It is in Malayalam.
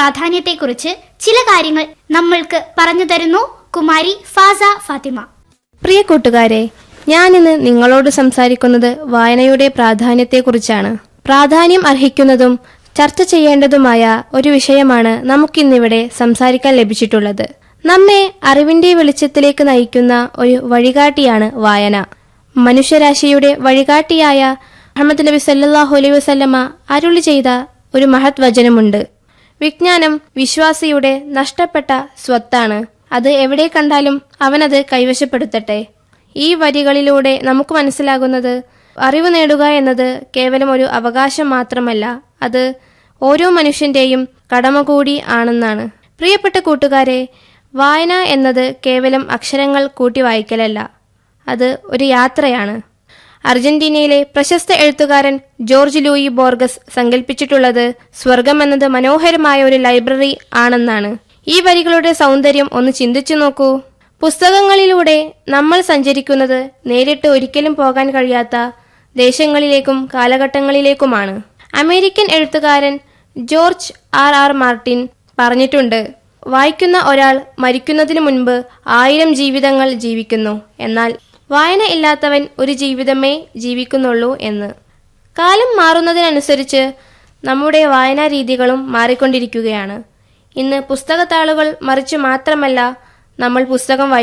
പ്രാധാന്യത്തെക്കുറിച്ച് ചില കാര്യങ്ങൾ നമ്മൾക്ക് പറഞ്ഞു തരുന്നു കുമാരി ഫാസ ഫാത്തിമ പ്രിയ കൂട്ടുകാരെ ഞാനിന്ന് നിങ്ങളോട് സംസാരിക്കുന്നത് വായനയുടെ പ്രാധാന്യത്തെക്കുറിച്ചാണ് പ്രാധാന്യം അർഹിക്കുന്നതും ചർച്ച ചെയ്യേണ്ടതുമായ ഒരു വിഷയമാണ് നമുക്കിന്നിവിടെ സംസാരിക്കാൻ ലഭിച്ചിട്ടുള്ളത് നമ്മെ അറിവിന്റെ വെളിച്ചത്തിലേക്ക് നയിക്കുന്ന ഒരു വഴികാട്ടിയാണ് വായന മനുഷ്യരാശിയുടെ വഴികാട്ടിയായ മുഹമ്മദ് നബി സല്ലല്ലാഹു അലൈഹി വസല്ലമ അരുളി ചെയ്ത ഒരു മഹത് വചനമുണ്ട് വിജ്ഞാനം വിശ്വാസിയുടെ നഷ്ടപ്പെട്ട സ്വത്താണ് അത് എവിടെ കണ്ടാലും അവനത് കൈവശപ്പെടുത്തട്ടെ ഈ വരികളിലൂടെ നമുക്ക് മനസ്സിലാകുന്നത് അറിവ് നേടുക എന്നത് കേവലം ഒരു അവകാശം മാത്രമല്ല അത് ഓരോ മനുഷ്യന്റെയും കടമ കൂടി ആണെന്നാണ് പ്രിയപ്പെട്ട കൂട്ടുകാരെ വായന എന്നത് കേവലം അക്ഷരങ്ങൾ കൂട്ടി വായിക്കലല്ല അത് ഒരു യാത്രയാണ് അർജന്റീനയിലെ പ്രശസ്ത എഴുത്തുകാരൻ ജോർജ് ലൂയി ബോർഗസ് സങ്കല്പിച്ചിട്ടുള്ളത് സ്വർഗം എന്നത് മനോഹരമായ ഒരു ലൈബ്രറി ആണെന്നാണ് ഈ വരികളുടെ സൗന്ദര്യം ഒന്ന് ചിന്തിച്ചു നോക്കൂ പുസ്തകങ്ങളിലൂടെ നമ്മൾ സഞ്ചരിക്കുന്നത് നേരിട്ട് ഒരിക്കലും പോകാൻ കഴിയാത്ത ദേശങ്ങളിലേക്കും കാലഘട്ടങ്ങളിലേക്കുമാണ് അമേരിക്കൻ എഴുത്തുകാരൻ ജോർജ് ആർ ആർ മാർട്ടിൻ പറഞ്ഞിട്ടുണ്ട് വായിക്കുന്ന ഒരാൾ മരിക്കുന്നതിനു മുൻപ് ആയിരം ജീവിതങ്ങൾ ജീവിക്കുന്നു എന്നാൽ വായന ഇല്ലാത്തവൻ ഒരു ജീവിതമേ ജീവിക്കുന്നുള്ളൂ എന്ന് കാലം മാറുന്നതിനനുസരിച്ച് നമ്മുടെ വായനാ രീതികളും മാറിക്കൊണ്ടിരിക്കുകയാണ് ഇന്ന് പുസ്തകത്താളുകൾ മറിച്ച് മാത്രമല്ല നമ്മൾ പുസ്തകം വായി